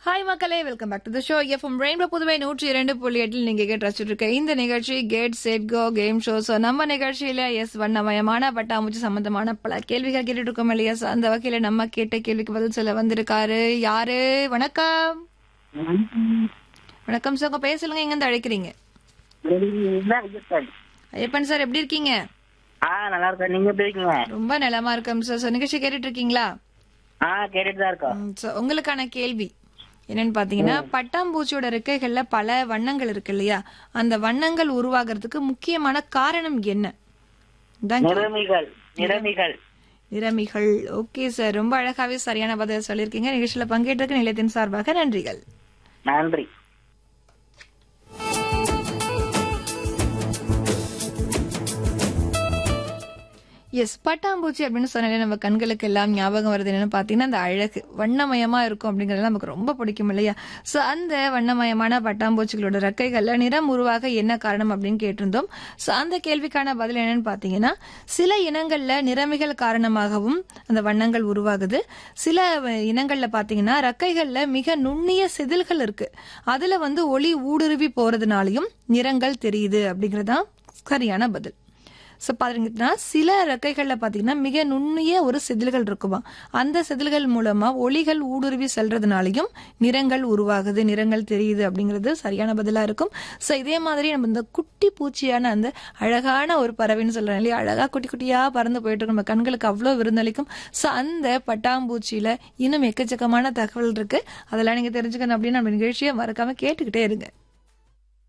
Hi மக்களே welcome back to the show FM rainbow Puduvai நூற்றி இரண்டு புள்ளி எட்டில் நீங்க கேட்டு ரசிச்சுட்டு இருக்க இந்த நிகழ்ச்சி get set go game show so நம்ம நிகழ்ச்சியில எஸ் வண்ணமயமான பட்டாம்பூச்சி சம்பந்தமான பல கேள்விகள் கேட்டுட்டு இருக்கோம் இல்லையா So, அந்த வகையில நம்ம கேட்ட கேள்விக்கு பதில் சொல்ல வந்திருக்காரு யாரு வணக்கம் வணக்கம் சார் உங்க பேர் சொல்லுங்க எங்க இருந்து அழைக்கிறீங்க ஐயப்பன் சார் எப்படி இருக்கீங்க ஆ நல்லா இருக்கேன் நீங்க எப்படி இருக்கீங்க ரொம்ப நலமா இருக்கோம் சார் So, நிகழ்ச்சி கேட்டுட்டு இருக்கீங்களா ஆ கேட்டுட்டு தான் இருக்கோம் ம், so, உங்களுக்கான கேள்வி என்னன்னு பாத்தீங்கன்னா பட்டாம்பூச்சியோட ரெக்கைகள்ல பல வண்ணங்கள் இருக்கு இல்லையா அந்த வண்ணங்கள் உருவாகிறதுக்கு முக்கியமான காரணம் என்ன இதான் கேள்வி. நிறமிகள் நிறமிகள் நிறமிகள் ஓகே சார் ரொம்ப அழகாவே சரியான பதில் சொல்லியிருக்கீங்க நிகழ்ச்சியில பங்கேற்றதுக்கு நிலையத்தின் சார்பாக நன்றிகள் நன்றி எஸ் பட்டாம்பூச்சி அப்படின்னு சொன்னாலே நம்ம கண்களுக்கு எல்லாம் ஞாபகம் வருது என்னன்னு பாத்தீங்கன்னா அந்த அழகு வண்ணமயமா இருக்கும் அப்படிங்கறது நமக்கு ரொம்ப பிடிக்கும் இல்லையா சோ அந்த வண்ணமயமான பட்டாம்பூச்சிகளோட ரெக்கைகள்ல நிறம் உருவாக என்ன காரணம் அப்படின்னு கேட்டிருந்தோம் சோ அந்த கேள்விக்கான பதில் என்னன்னு பாத்தீங்கன்னா சில இனங்கள்ல நிறமிகள் காரணமாகவும் அந்த வண்ணங்கள் உருவாகுது சில இனங்கள்ல பாத்தீங்கன்னா ரெக்கைகள்ல மிக நுண்ணிய செதில்கள் இருக்கு அதுல வந்து ஒளி ஊடுருவி போறதுனாலயும் நிறங்கள் தெரியுது அப்படிங்கறதுதான் சரியான பதில் ஸோ பார்த்தீங்கன்னா சில ரெக்கைகளில் பார்த்தீங்கன்னா மிக நுண்ணிய ஒரு செதில்கள் இருக்குமா அந்த செதில்கள் மூலமா ஒளிகள் ஊடுருவி செல்றதுனாலையும் நிறங்கள் உருவாகுது நிறங்கள் தெரியுது அப்படிங்கிறது சரியான பதிலாக இருக்கும் ஸோ இதே மாதிரி நம்ம இந்த குட்டி பூச்சியான அந்த அழகான ஒரு பறவைன்னு சொல்றோம் இல்லையா அழகா குட்டி குட்டியா பறந்து போயிட்டு இருக்கும் நம்ம கண்களுக்கு அவ்வளோ விருந்தளிக்கும் ஸோ அந்த பட்டாம்பூச்சியில இன்னும் எக்கச்சக்கமான தகவல் இருக்கு அதெல்லாம் நீங்க தெரிஞ்சுக்கணும் அப்படின்னு நம்ம நிகழ்ச்சியை மறக்காம கேட்டுக்கிட்டே இருங்க